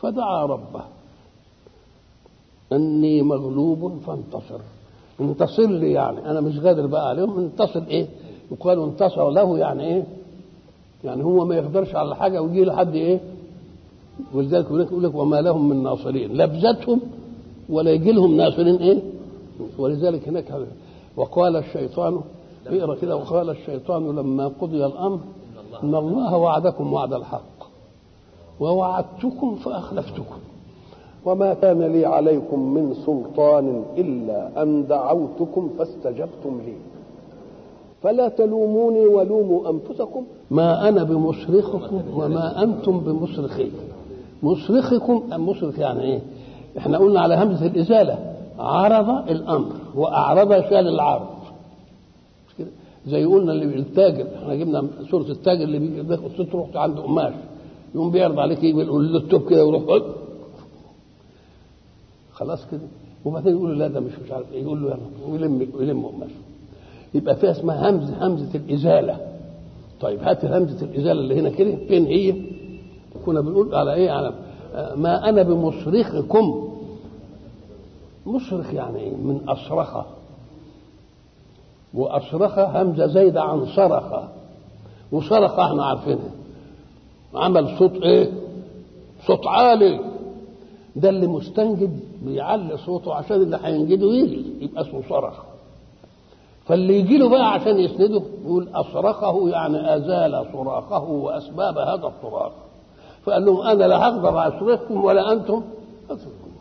فدعا ربه اني مغلوب فانتصر انتصر لي يعني انا مش قادر بقى عليهم انتصر ايه يقال انتصر له يعني ايه يعني هو ما يقدرش على حاجه ويجي لحد ايه ولذلك يقول لك وما لهم من ناصرين لا بذاتهم ولا يجي لهم ناصرين ايه ولذلك هناك وقال الشيطان اقرا كده وقال الشيطان لما قضي الامر ان الله وعدكم وعد الحق ووعدتكم فاخلفتكم وما كان لي عليكم من سلطان الا ان دعوتكم فاستجبتم لي فلا تلوموني ولوموا انفسكم ما انا بمصرخكم وما انتم بمصرخي مصرخكم مصرخ يعني ايه احنا قلنا على همزه الازاله عرض الامر واعرض شال العرض مش كده زي قلنا اللي التاجر احنا جبنا سوره التاجر اللي بيجي قصته رحت عند قماش يقوم بيعرض عليك يقول له التوب كده ويروح خلاص كده وبعدين يقول له لا ده مش مش عارف ايه يقول له يلا ويلم ويلم قماش يبقى فيها اسمها همزه همزه الازاله طيب هات همزه الازاله اللي هنا كده فين هي؟ كنا بنقول على ايه على ما انا بمصرخكم مصرخ يعني ايه من اصرخه واصرخ همزه زايده عن صرخ وصرخ احنا عارفينها عمل صوت ايه صوت عالي ده اللي مستنجد بيعلي صوته عشان اللي هينجده يجي يبقى اسمه صرخ فاللي يجي له بقى عشان يسنده يقول اصرخه يعني ازال صراخه واسباب هذا الصراخ فقال لهم انا لا هقدر اصرخكم ولا انتم أصرخكم.